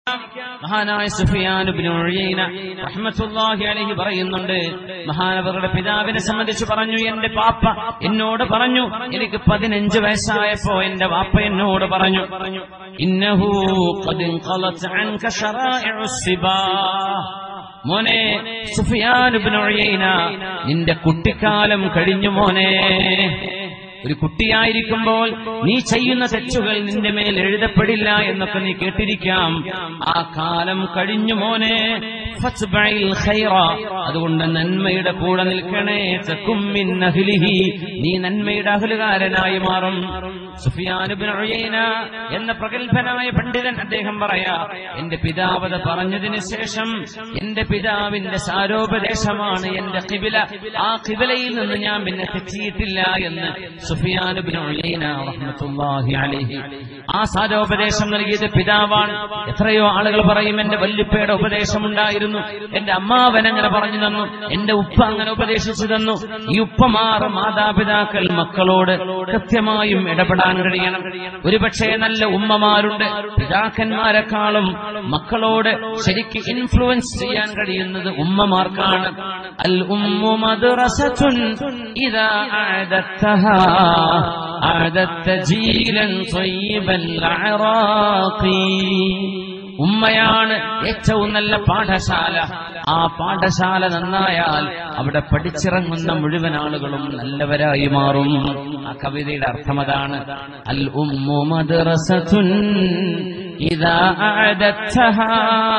മഹാനായ സുഫിയാൻ ഇബ്നു ഉയൈന റഹ്മത്തുള്ളാഹി അലൈഹി പറയുന്നുണ്ട് മഹാനവറുടെ പിതാവിനെ സംബന്ധിച്ച് പറഞ്ഞു എന്റെ പാപ്പ എന്നോട് പറഞ്ഞു എനിക്ക് പതിനഞ്ച് വയസ്സായപ്പോ എന്റെ വാപ്പ എന്നോട് പറഞ്ഞു ഇന്നഹു ഖദ് ഇൻഖലത് അൻക ശറാഇഉ സിബാ മോനെ സുഫിയാൻ ഇബ്നു ഉയൈന നിന്റെ കുട്ടിക്കാലം കഴിഞ്ഞു മോനെ ഒരു കുട്ടിയായിരിക്കുമ്പോൾ നീ ചെയ്യുന്ന തെറ്റുകൾ നിന്റെ മേൽ എഴുതപ്പെടില്ല എന്നൊക്കെ നീ കേട്ടിരിക്കാം ആ കാലം കഴിഞ്ഞു മോനെ ഫത്ബഇൽ ഖൈറ. അതുകൊണ്ട് നന്മയുടെ കൂടെ നിൽക്കണേ തകും മിൻ അഹ്ലിഹി. നീ നന്മയുടെ അഹലുകാരനായി മാറും സുഫിയാൻ ഇബ്നു ഉയൈന എന്ന പ്രഗത്ഭനായ പണ്ഡിതൻ അദ്ദേഹം പറയാ എന്റെ പിതാവത പറഞ്ഞതിന് ശേഷം എന്റെ പിതാവിന്റെ സാരോപദേശമാണ് എന്റെ കിബില ആ കിബിലയിൽ നിന്ന് ഞാൻ പിന്നെ തെറ്റിയിട്ടില്ല എന്ന് സുഫിയാൻ ഇബ്നു ഉയൈന റഹ്മത്തുള്ളാഹി അലൈഹി ആ സാരോപദേശം നൽകിയത് പിതാവാണ് എത്രയോ ആളുകൾ പറയും എന്റെ വല്ലുപ്പയുടെ ഉപദേശം ഉണ്ടായിരുന്നു എന്റെ അമ്മാവൻ അങ്ങനെ പറഞ്ഞു തന്നു എന്റെ ഉപ്പ അങ്ങനെ ഉപദേശിച്ചു തന്നു ഈ ഉപ്പമാർ മാതാപിതാക്കൾ മക്കളോട് കൃത്യമായും ഇടപെടാൻ കഴിയണം ഒരുപക്ഷെ നല്ല ഉമ്മമാരുണ്ട് പിതാക്കന്മാരെക്കാളും മക്കളോട് ശരിക്ക് ഇൻഫ്ലുവൻസ് ചെയ്യാൻ കഴിയുന്നത് ഉമ്മമാർക്കാണ് അൽ ഉമ്മു മദ്റസത്തുൻ ഇദാ അഅദത്തഹാ അഅദത്ത ജീലൻ ത്വയ്യിബൽ അറാഖി ഉമ്മയാണ് ഏറ്റവും നല്ല പാഠശാല ആ പാഠശാല നന്നായാൽ അവിടെ പഠിച്ചിറങ്ങുന്ന മുഴുവൻ ആളുകളും നല്ലവരായി മാറും ആ കവിതയുടെ അർത്ഥം അതാണ് അൽ ഉമ്മു മദ്റസത്തുൻ ഇദാ അഅദത്തഹാ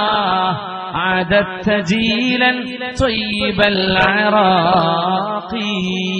അഅദത്ത ജീലൻ ത്വയ്യിബൽ അറാഖി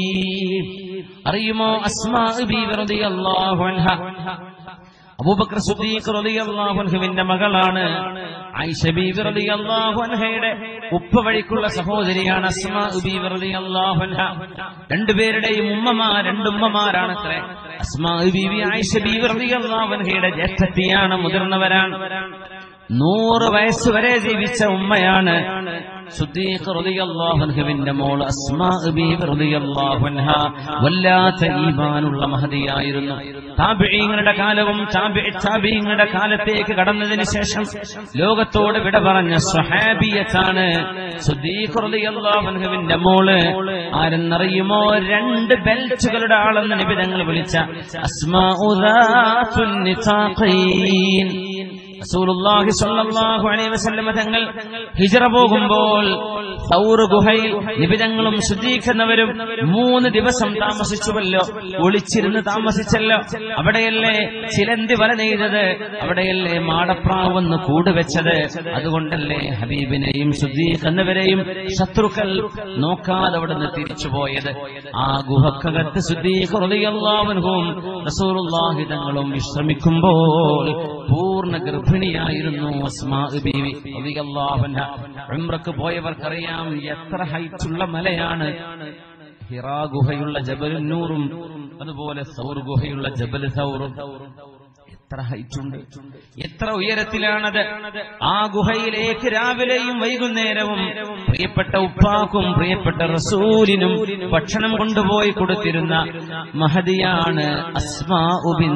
അറിയുമോ അസ്മാ ബീവി റളിയല്ലാഹു അൻഹ അബൂബക്കർ സുദ്ദീഖ് റളിയല്ലാഹു അൻഹുവിന്റെ മകളാണ് ആയിഷ ബീവി റളിയല്ലാഹു അൻഹയുടെ ഉപ്പ വഴിക്കുള്ള സഹോദരിയാണ് അസ്മാ ബീവി റളിയല്ലാഹു അൻഹ രണ്ടുപേരുടെയും ഉമ്മമാർ രണ്ടുമ്മമാരാണ് അത്രേ അസ്മാ ബീവി ആയിഷ ബീവി റളിയല്ലാഹു അൻഹയുടെ ജ്യേഷ്ഠത്തിയാണ് മുതിർന്നവരാണ് നൂറ് വയസ്സ് വരെ ജീവിച്ച ഉമ്മയാണ് സുദ്ദീഖ് റളിയല്ലാഹു അൻഹുവിന്റെ മോൾ അസ്മാ ബീവി റളിയല്ലാഹു അൻഹ വല്ലാത്ത ഈമാനുള്ള മഹതിയായിരുന്നു താബിഈങ്ങളുടെ കാലവും താബിഈ താബിഈങ്ങളുടെ കാലത്തേക്ക് കടന്നതിന് ശേഷം ലോകത്തോട് വിട പറഞ്ഞ സ്വഹാബിയത്താണ് സുദ്ദീഖ് റളിയല്ലാഹു അൻഹുവിന്റെ മോള് ആരെന്നറിയുമോ രണ്ട് ബെൽറ്റുകളുടെ ആളെന്ന് നിബിധങ്ങൾ വിളിച്ച അസ്മാഉ ദാത്തുൻ നിതാഖീൻ റസൂലുള്ളാഹി സ്വല്ലല്ലാഹു അലൈഹി വസല്ലമ തങ്ങൾ ഹിജ്റ പോകുമ്പോൾ സൗർ ഗുഹയിൽ നിബിതങ്ങളും ശുദ്ധീകരിക്കുന്നവരും മൂന്ന് ദിവസം താമസിച്ചുവല്ലോ ഒളിച്ചിരുന്ന് താമസിച്ചല്ലോ അവിടെയല്ലേ ചിലന്തി വല നെയ്തത് അവിടെയല്ലേ മാടപ്രാവെന്ന് കൂടുവെച്ചത് അതുകൊണ്ടല്ലേ ഹബീബിനെയും ശുദ്ധീകരിക്കുന്നവരെയും ശത്രുക്കൾ നോക്കാതെ അവിടെ നിന്ന് തിരിച്ചുപോയത് ആ ഗുഹക്കകത്ത് ശുദ്ധീകൃതിയല്ലാവനും റസൂലുള്ളാഹി തങ്ങളും വിശ്രമിക്കുമ്പോൾ പൂർണ്ണ ഗർഭിണിയായിരുന്നു അസ്മാ ബീവി റളിയല്ലാഹു അൻഹ ഉംറക്ക് പോയവർക്കറിയാം എത്ര ഹൈറ്റുള്ള മലയാണ് ഹിറാ ഗുഹയുള്ള ജബൽ നൂറും അതുപോലെ സൗർ ഗുഹയുള്ള ജബൽ സൗറും എത്ര ഹൈറ്റുണ്ട് എത്ര ഉയരത്തിലാണത് ആ ഗുഹയിലേക്ക് രാവിലെയും വൈകുന്നേരവും പ്രിയപ്പെട്ട ഉപ്പാക്കും പ്രിയപ്പെട്ട റസൂലിനും ഭക്ഷണം കൊണ്ടുപോയി കൊടുത്തിരുന്ന മഹദിയാണ് അസ്മാ ഉബിൻ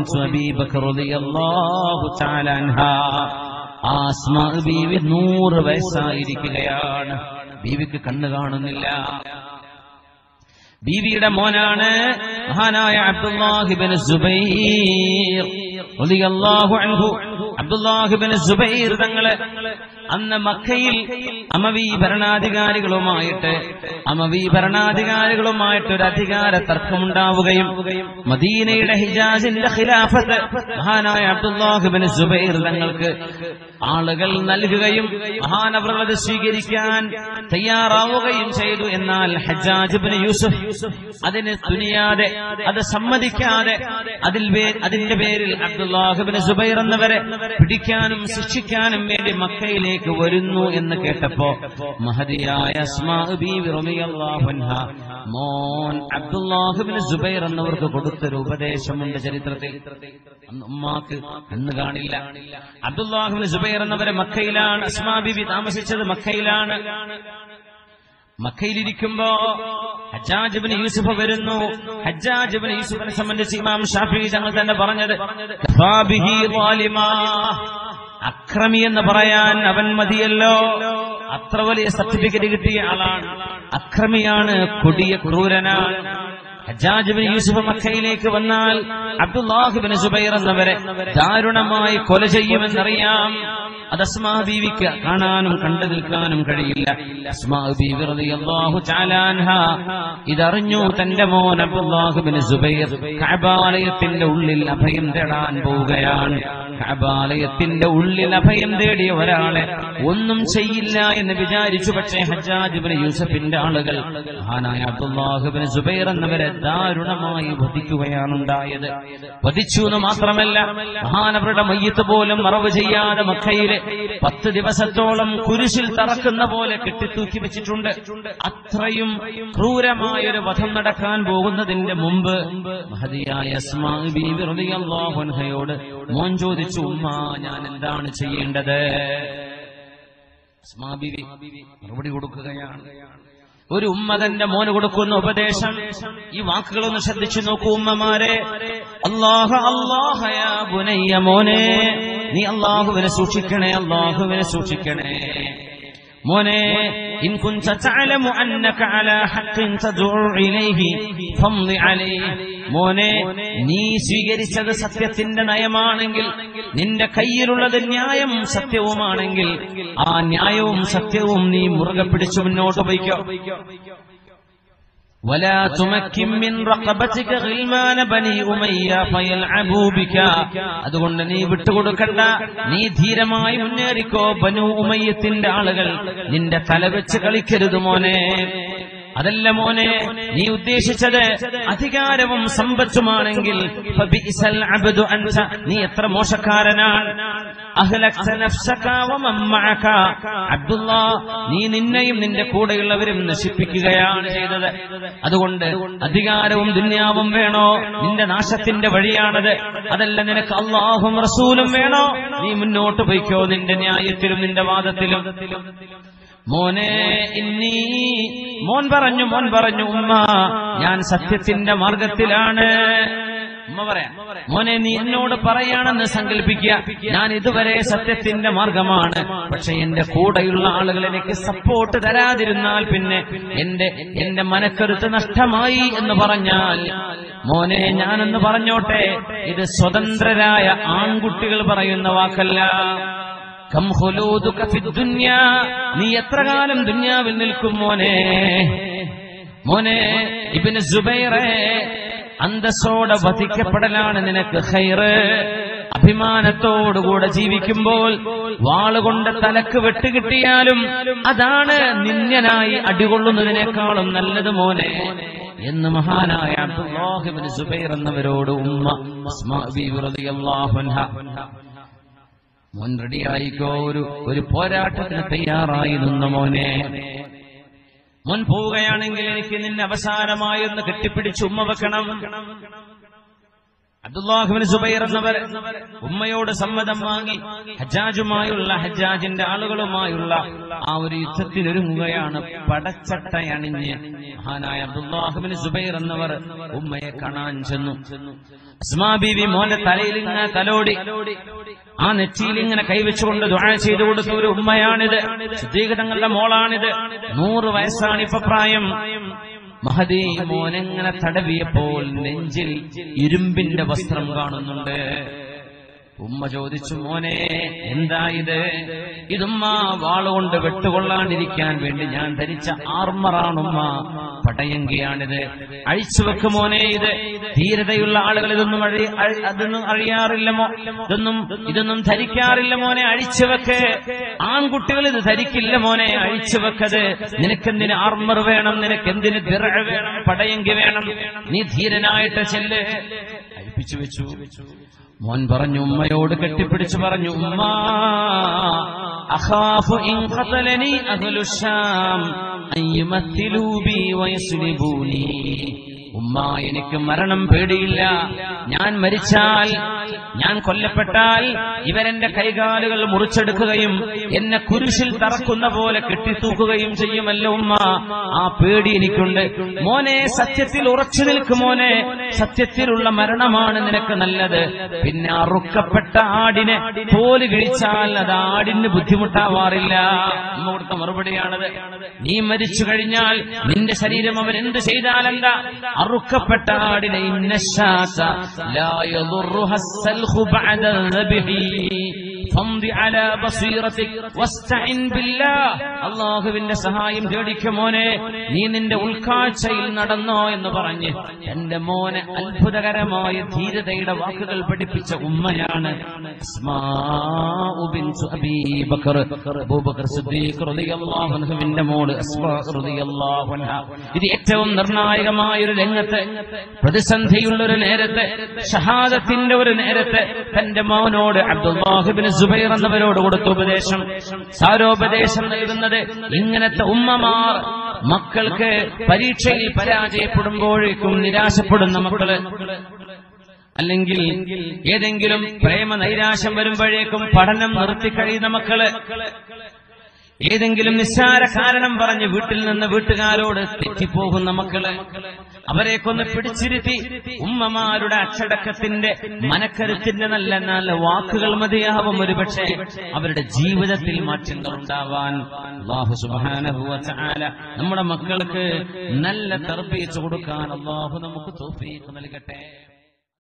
ആ അസ്മാ ബീവി നൂറ് വയസ്സായിരിക്കുകയാണ് ബീവിക്ക് കണ്ണ് കാണുന്നില്ല ബീവിയുടെ മോനാണ് മഹാനായ അബ്ദുല്ലാഹിബിൻ സുബൈർ റളിയല്ലാഹു അൻഹു അബ്ദുല്ലാഹിബിൻ സുബൈർ തങ്ങള് അന്ന് മക്കയിൽ അമവി ഭരണാധികാരികളുമായിട്ട് അമവി ഭരണാധികാരികളുമായിട്ട് ഒരു അധികാര തർക്കമുണ്ടാവുകയും മദീനയുടെ ഹിജാസിന്റെ ഖിലാഫത്ത് മഹാനായ അബ്ദുല്ലാഹിബിൻ സുബൈർ തങ്ങൾക്ക് ആളുകൾ നൽകുകയും മഹാനവറുകൾ സ്വീകരിക്കാൻ തയ്യാറാവുകയും ചെയ്തു എന്നാൽ ഹജ്ജാജിബിന് യൂസുഫ് അതിന് തുനിയാതെ അത് സമ്മതിക്കാതെ അതിൽ പേ- അതിന്റെ പേരിൽ അബ്ദുല്ലാഹിബിന് സുബൈർ എന്നവരെ പിടിക്കാനും ശിക്ഷിക്കാനും വേണ്ടി മക്കയിലേക്ക് വരുന്നു എന്ന് കേട്ടപ്പോ മഹതിയായ അസ്മാ ബീവി റളിയല്ലാഹു അൻഹ മോൻ അബ്ദുല്ലാഹിബിന് സുബൈർ എന്നവർക്ക് കൊടുത്തൊരു ഉപദേശമുണ്ട് ചരിത്രത്തിൽ അന്ന് ഉമ്മാക്ക് കണ്ണ് കാണില്ല അബ്ദുല്ലാഹിബിന് സുബൈർ എന്നവരെ മക്കയിലാണ് അസ്മാ ബീവി താമസിച്ചത് മക്കയിലാണ് മക്കയിലിരിക്കുമ്പോ ഹജ്ജാജിബിന് യൂസുഫ് വരുന്നു ഹജ്ജാജിബിന് യൂസുഫിനെ സംബന്ധിച്ച് ഇമാം ഷാഫി തങ്ങൾ തന്നെ പറഞ്ഞത് "കഫാ ബിഹി ളാലിമാ." അക്രമി എന്ന് പറയാൻ അവൻ മതിയല്ലോ അത്ര വലിയ സർട്ടിഫിക്കറ്റ് കിട്ടിയ ആളാണ് അക്രമിയാണ് കൊടിയ ക്രൂരനാണ് ഹജ്ജാജ് ബിൻ യൂസുഫ് മക്കയിലേക്ക് വന്നാൽ അബ്ദുല്ലാഹിബിൻ സുബൈർ എന്നവരെ ദാരുണമായി കൊല ചെയ്യുമെന്നറിയാം അത് അസ്മാ ബീവിക്ക് കാണാനും കണ്ടു നിൽക്കാനും കഴിയില്ല അസ്മാ ബീവി റളിയല്ലാഹു തആല അൻഹ ഇതറിഞ്ഞു തന്റെ മോൻ അബ്ദുല്ലാഹിബിൻ സുബൈർ കഅബാലയത്തിന്റെ ഉള്ളിൽ അഭയം തേടാൻ പോവുകയാണ് കഅബാലയത്തിന്റെ ഉള്ളിൽ അഭയം തേടിയ ഒരാളെ ഒന്നും ചെയ്യില്ല എന്ന് വിചാരിച്ചു പക്ഷേ ഹജ്ജാജ് ബിൻ യൂസഫിന്റെ ആളുകൾ മഹാനായ അബ്ദുല്ലാഹിബിൻ സുബൈർ എന്നവരെ ദാരുണമായി വധിക്കുകയാണ് ഉണ്ടായത് വധിച്ചു എന്ന് മാത്രമല്ല മഹാനവരുടെ മയ്യത്ത് പോലും മറവ് ചെയ്യാതെ മക്കയിലെ പത്ത് ദിവസത്തോളം കുരിശിൽ തറക്കുന്ന പോലെ കെട്ടിത്തൂക്കി വെച്ചിട്ടുണ്ട് അത്രയും ക്രൂരമായൊരു വധം നടക്കാൻ പോകുന്നതിന്റെ മുമ്പ് മഹതിയായ അസ്മാ ബീവി റളിയല്ലാഹു അൻഹയോട് മോൻ ചോദിച്ചു ഉമ്മ ഞാൻ എന്താണ് ചെയ്യേണ്ടത് അസ്മാ ബീവി മറുപടി കൊടുക്കുകയാണ് ഒരു ഉമ്മ തന്റെ മോന് കൊടുക്കുന്ന ഉപദേശം ഈ വാക്കുകളൊന്ന് ശ്രദ്ധിച്ചു നോക്കൂ ഉമ്മമാരെ അള്ളാഹ അള്ളാഹയ ബുനയ്യ മോനെ നീ അള്ളാഹുവിനെ സൂക്ഷിക്കണേ അള്ളാഹുവിനെ സൂക്ഷിക്കണേ മോനെ ഇൻ കുൻത തഅലമു അന്നക അലാ ഹഖ്ഖിൻ തദഉ ഇലൈഹി ഫംളി അലൈഹി മോനെ നീ സ്വീകരിച്ചത് സത്യത്തിന്റെ നയമാണെങ്കിൽ നിന്റെ കയ്യിലുള്ളത് ന്യായം സത്യവുമാണെങ്കിൽ ആ ന്യായവും സത്യവും നീ മുറുകെ പിടിച്ചു മുന്നോട്ട് പോയിക്കോ ولا تمكن من رقبتك غلمان بني أمية فيلعبوا بك അതുകൊണ്ട് നീ വിട്ടുകൊടുക്കണ്ട നീ ധീരമായി മുന്നേറിക്കോ ബനു ഉമയ്യത്തിന്റെ ആളുകൾ നിന്റെ തല വെച്ച് കളിക്കരുത് മോനെ അതല്ല മോനെ നീ ഉദ്ദേശിച്ചത് അധികാരവും സമ്പത്തുമാണെങ്കിൽ ഫബിഇസൽ അബ്ദു അൻത നീ എത്ര മോശക്കാരനാണ് അഹ്ലക്ത നഫ്സക വമൻ മഅക അബ്ദുല്ലാ നീ നിന്നെയും നിന്റെ കൂടെയുള്ളവരും നശിപ്പിക്കുകയാണ് ചെയ്തത് അതുകൊണ്ട് അധികാരവും ദുന്യാവും വേണോ നിന്റെ നാശത്തിന്റെ വഴിയാണത് അതല്ല നിനക്ക് അള്ളാഹും റസൂലും വേണോ നീ മുന്നോട്ട് പോയിക്കോ നിന്റെ ന്യായത്തിലും നിന്റെ വാദത്തിലും മോനെ ഇന്നീ മോൻ പറഞ്ഞു മോൻ പറഞ്ഞു ഉമ്മ ഞാൻ സത്യത്തിന്റെ മാർഗത്തിലാണ് ഉമ്മ പറയാം മോനെ നീ എന്നോട് പറയാണെന്ന് സങ്കല്പിക്കുക ഞാൻ ഇതുവരെ സത്യത്തിന്റെ മാർഗമാണ് പക്ഷെ എന്റെ കൂടെയുള്ള ആളുകൾ എനിക്ക് സപ്പോർട്ട് തരാതിരുന്നാൽ പിന്നെ എന്റെ എന്റെ മനക്കരുത്ത് നഷ്ടമായി എന്ന് പറഞ്ഞാൽ മോനെ ഞാനെന്ന് പറഞ്ഞോട്ടെ ഇത് സ്വതന്ത്രരായ ആൺകുട്ടികൾ പറയുന്ന വാക്കല്ല കം ഖുലൂദുക ഫിദ്ദുന്യാ നീ എത്ര കാലം ദുന്യാവിൽ നിൽക്കും മോനെ മോനെ ഇബ്നു സുബൈറെ അന്തസ്സോടെ വധിക്കപ്പെടലാണ് നിനക്ക് ഖൈറ് അഭിമാനത്തോടുകൂടെ ജീവിക്കുമ്പോൾ വാളുകൊണ്ട് തലക്ക് വെട്ടുകിട്ടിയാലും അതാണ് നിന്യനായി അടികൊള്ളുന്നതിനേക്കാളും നല്ലത് മോനെ എന്ന് മഹാനായ അബ്ദുല്ലാഹിബ്നു സുബൈർ എന്നവരോട് ഉമ്മ അസ്മാ ബീവി റളിയല്ലാഹു അൻഹ മോൻ റെഡിയായിക്കോ ഒരു ഒരു പോരാട്ടത്തിന് തയ്യാറായി നിന്ന മോനെ മോൻ പോവുകയാണെങ്കിൽ എനിക്ക് നിന്നെ അവസാനമായി ഒന്ന് കെട്ടിപ്പിടിച്ച് ഉമ്മ വെക്കണം അബ്ദുല്ലാഹുബിൻ സുബൈർ എന്നവർ ഉമ്മയോട് സമ്മതം വാങ്ങി ഹജ്ജാജുമായുള്ള ഹജ്ജാജിന്റെ ആളുകളുമായുള്ള ആ ഒരു യുദ്ധത്തിനൊരുങ്ങുകയാണ് പടച്ചട്ടയണിഞ്ഞ് മഹാനായ അബ്ദുല്ലാഹുബിൻ സുബൈർ എന്നവർ ഉമ്മയെ കാണാൻ ചെന്നു അസ്മാ ബീവി മോന്റെ തലയിൽ ഇങ്ങനെ തലോടി ആ നെറ്റിയിൽ ഇങ്ങനെ കൈവച്ചുകൊണ്ട് ദുആ ചെയ്തു കൊടുത്ത ഒരു ഉമ്മയാണിത് ശുദ്ധീകരണങ്ങളുടെ മോളാണിത് നൂറ് വയസ്സാണ് ഇപ്പൊ പ്രായം മഹദി മോനെങ്ങനെ തടവിയപ്പോൾ നെഞ്ചിൽ ഇരുമ്പിന്റെ വസ്ത്രം കാണുന്നുണ്ട് ഉമ്മ ചോദിച്ചു മോനെ എന്താ ഇത് ഇതുമ്മ വാളുകൊണ്ട് വെട്ടുകൊള്ളാണ്ടിരിക്കാൻ വേണ്ടി ഞാൻ ധരിച്ച ആർമറാണുമ്മ പടയങ്കിയാണിത് അഴിച്ചുവെക്ക് മോനെ ഇത് ധീരതയുള്ള ആളുകൾ ഇതൊന്നും അഴി അഴി- അതൊന്നും അറിയാറില്ല മോ ഇതൊന്നും ഇതൊന്നും ധരിക്കാറില്ല മോനെ അഴിച്ചുവെക്ക് ആൺകുട്ടികൾ ഇത് ധരിക്കില്ല മോനെ അഴിച്ചുവെക്കത് നിനക്കെന്തിന് ആർമർ വേണം നിനക്കെന്തിന് ദിറ വേണം പടയങ്കി വേണം നീ ധീരനായിട്ട് ചെല്ല് അഴിപ്പിച്ചു വെച്ചു മോൻ പറഞ്ഞു ഉമ്മയോട് കെട്ടിപ്പിടിച്ചു പറഞ്ഞു ഉമ്മ അഖാഫു ഇൻ ഖതലനി അഹ്ലു ശാം അൻ യുമത്തിലൂ ബി വയസ്ലിബൂനി ഉമ്മ എനിക്ക് മരണം പേടിയില്ല ഞാൻ മരിച്ചാൽ ഞാൻ കൊല്ലപ്പെട്ടാൽ ഇവരെന്റെ കൈകാലുകൾ മുറിച്ചെടുക്കുകയും എന്നെ കുരിശിൽ തറക്കുന്ന പോലെ കെട്ടിത്തൂക്കുകയും ചെയ്യുമല്ലോ ഉമ്മ ആ പേടി എനിക്കുണ്ട് മോനെ സത്യത്തിൽ ഉറച്ചു നിൽക്കും മോനെ സത്യത്തിലുള്ള മരണമാണ് നിനക്ക് നല്ലത് പിന്നെ അറുക്കപ്പെട്ട ആടിനെ തോല് കിഴിച്ചാൽ അത് ആടിന് ബുദ്ധിമുട്ടാവാറില്ല അമ്മ കൊടുത്ത മറുപടിയാണത് നീ മരിച്ചു കഴിഞ്ഞാൽ നിന്റെ ശരീരം അവൻ എന്ത് ചെയ്താലെന്താ അറുക്കപ്പെട്ട ആടിനെ ഇന്നശാസ ലാ യദുറുഹ السلخ بعد الذبح فامض على بصيرتك واستعن بالله അള്ളാഹുവിന്റെ സഹായം തേടിക്ക മോനെ നീ നിന്റെ ഉൾക്കാഴ്ചയിൽ നടന്നോ എന്ന് പറഞ്ഞ് എന്റെ മോനെ അത്ഭുതകരമായ ധീരതയുടെ വാക്കുകൾ പഠിപ്പിച്ച ഉമ്മയാണ് അസ്മാഉ ബിൻതു അബീ ബക്കർ അബൂബക്കർ സിദ്ദീഖ് റളിയല്ലാഹു അൻഹുവിന്റെ മോള് അസ്മാ റളിയല്ലാഹു അൻഹ ഇത് ഏറ്റവും നിർണായകമായ ഒരു രംഗത്ത് പ്രതിസന്ധിയുള്ള ഒരു നേരത്ത് ഷഹാദത്തിന്റെ ഒരു നേരത്ത് തന്റെ മോനോട് അബ്ദുല്ലാഹിബിന് സുബൈർ എന്നവരോട് കൊടുത്ത ഉപദേശം സാരോപദേശം നൽകുന്നത് ഇങ്ങനത്തെ ഉമ്മമാർ മക്കൾക്ക് പരീക്ഷയിൽ പരാജയപ്പെടുമ്പോഴേക്കും നിരാശപ്പെടുന്ന മക്കള് അല്ലെങ്കിൽ ഏതെങ്കിലും പ്രേമ നൈരാശ്യം വരുമ്പോഴേക്കും പഠനം നിർത്തിക്കഴിയുന്ന മക്കള് ഏതെങ്കിലും നിസ്സാര കാരണം പറഞ്ഞ് വീട്ടിൽ നിന്ന് വീട്ടുകാരോട് തെറ്റിപ്പോകുന്ന മക്കള് അവരെക്കൊന്ന് പിടിച്ചിരുത്തി ഉമ്മമാരുടെ അച്ചടക്കത്തിന്റെ മനക്കരുത്തിന്റെ നല്ല നല്ല വാക്കുകൾ മതിയാവും ഒരുപക്ഷെ അവരുടെ ജീവിതത്തിൽ മാറ്റങ്ങൾ ഉണ്ടാവാൻ അള്ളാഹു സുബ്ഹാനഹു വ തആല നമ്മുടെ മക്കൾക്ക് നല്ല തർബീച്ച് കൊടുക്കാൻ അള്ളാഹു നമുക്ക് തോഫീക്ക് നൽകട്ടെ